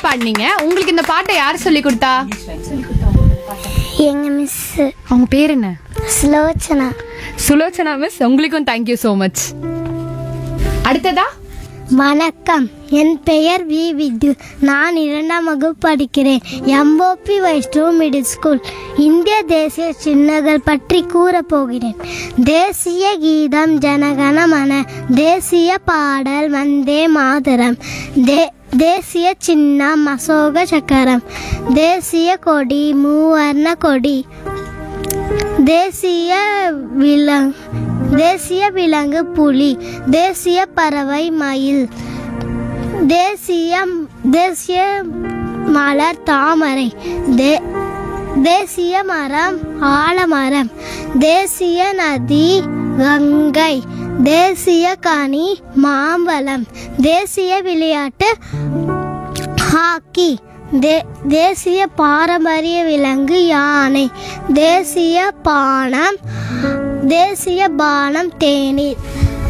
பாடினீங்க உங்களுக்கு இந்த பாட்டை யார் சொல்லி கொடுத்தா எங்க மிஸ் அவங்க பேர் என்ன ஸ்லோச்சனா சுலோச்சனா மிஸ் உங்களுக்கும் தேங்க்யூ ஸோ மச் அடுத்ததா வணக்கம் என் பெயர் வி வித்யு நான் இரண்டாம் வகுப்பு படிக்கிறேன் எம்ஓபி வைஷ்ணவ் மிடில் ஸ்கூல் இந்திய தேசிய சின்னங்கள் பற்றி கூறப் போகிறேன் தேசிய கீதம் ஜனகணமன தேசிய பாடல் வந்தே மாதரம் தே தேசிய சின்னம் அசோக சக்கரம் தேசிய கொடி மூவர்ண கொடி தேசிய விலங்கு தேசிய விலங்கு புலி தேசிய பறவை மயில் தேசிய தேசிய மலர் தாமரை தே தேசிய மரம் ஆலமரம் தேசிய நதி கங்கை தேசிய கனி மாம்பழம் தேசிய விளையாட்டு ஹாக்கி தே தேசிய பாரம்பரிய விலங்கு யானை தேசிய பானம் தேசிய பானம் தேநீர்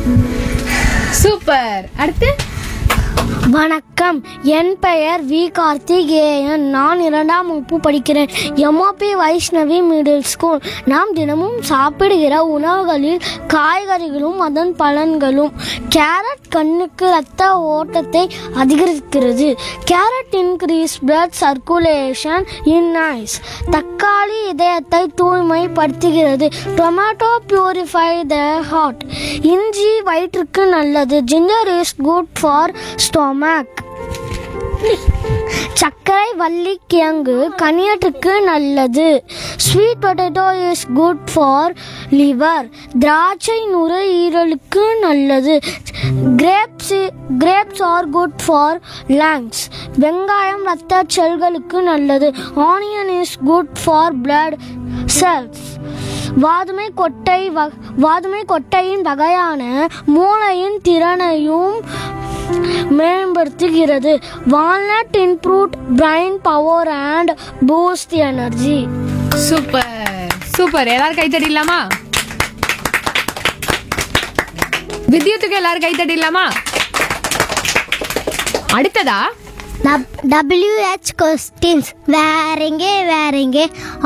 சூப்பர் அடுத்து வணக்கம் என் பெயர் வி கார்த்திகேயன் நான் இரண்டாம் வகுப்பு படிக்கிறேன் எம்ஓபி வைஷ்ணவி மிடில் ஸ்கூல் நாம் தினமும் சாப்பிடுகிற உணவுகளில் காய்கறிகளும் அதன் பலன்களும் கேரட் கண்ணுக்கு ரத்த ஓட்டத்தை அதிகரிக்கிறது carrot increase blood circulation in eyes தக்காளி இதயத்தை தூய்மைப்படுத்துகிறது டொமேட்டோ பியூரிஃபை த ஹார்ட் இஞ்சி வயிற்றுக்கு நல்லது ginger is good for stomach சர்க்கரை வள்ளிக்கிழங்கு கனியட்டுக்கு நல்லது sweet potato is good for liver திராட்சை நுரையீரலுக்கு நல்லது grapes grapes are good for lungs வெங்காயம் ரத்த செல்களுக்கு நல்லது onion is good for blood cells வாதுமை கொட்டை வ- வாதுமை கொட்டையின் வகையான மூளையின் திறனையும் மேம்படுத்துகிறது walnut improve brain power and boost energy super super எல்லாரும் கை தட்டிடலாமா வித்யுத்துக்கு எல்லாரும் கை தட்டிடலாமா அடுத்ததா டபிள்யூஹெச் கொஸ்டின்ஸ் வேறெங்க வேறெங்க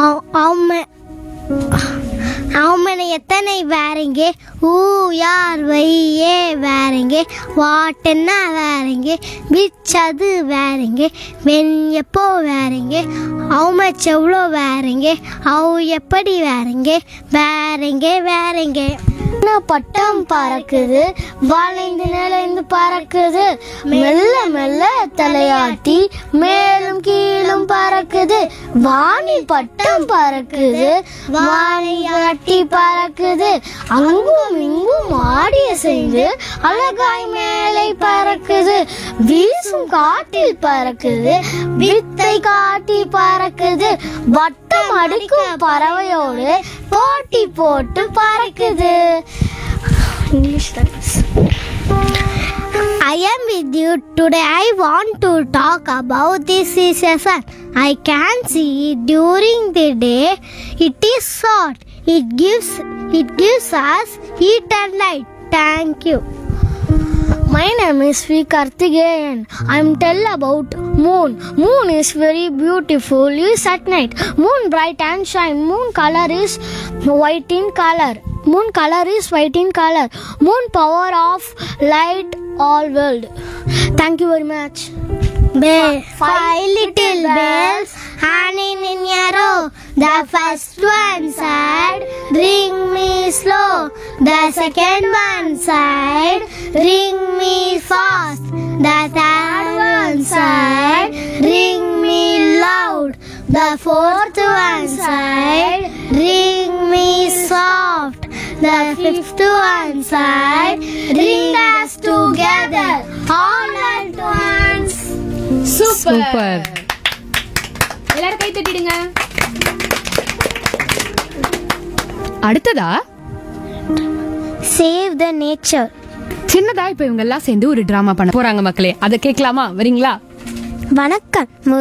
அவமனை எத்தனை வேறெங்க ஊ யார் வையே வேறெங்க வாட்டென்ன வேறெங்க விச் அது வேறெங்க வென் எப்போ வேறெங்க அவமச் எவ்வளோ வேறெங்க அவ் எப்படி வேறெங்க வேறெங்க வேறெங்க பட்டம் பறக்குது வளைந்து நிலைந்து பறக்குது மெல்ல மெல்ல தலையாட்டி மேலும் கீழும் பறக்குது வாணி பட்டம் பறக்குது வாணியாட்டி பறக்குது அங்கும் இங்கும் ஆடிய செய்து அழகாய் மேலே பறக்குது வீசும் காட்டில் பறக்குது வித்தை காட்டி பறக்குது வட்டம் அடிக்கும் பறவையோடு போட்டி போட்டு பறக்குது I am with you today. I want to talk about this season. I can see during the day it is short. It gives it gives us heat and light. Thank you. My name is V. Karthikeyan. I'm tell about moon. Moon is very beautiful. Is at night. Moon bright and shine. Moon color is white in color. Moon color is white in color. Moon power of light all world. Thank you very much. Bell. Five little bells hanging in a row. The first one said, Ring me slow. The second one said, Ring me fast. The third one said, Ring me loud. The fourth one said, Ring me soft. The fifth one said, Ring us together all at once. Super எல்லாரும் கை தட்டிடுங்க அடுத்ததா Save the nature. சின்னதா இப்ப இவங்க எல்லாம் சேர்ந்து ஒரு drama பண்ண போறாங்க மக்களே அதை கேட்கலாமா வரீங்களா வணக்கம்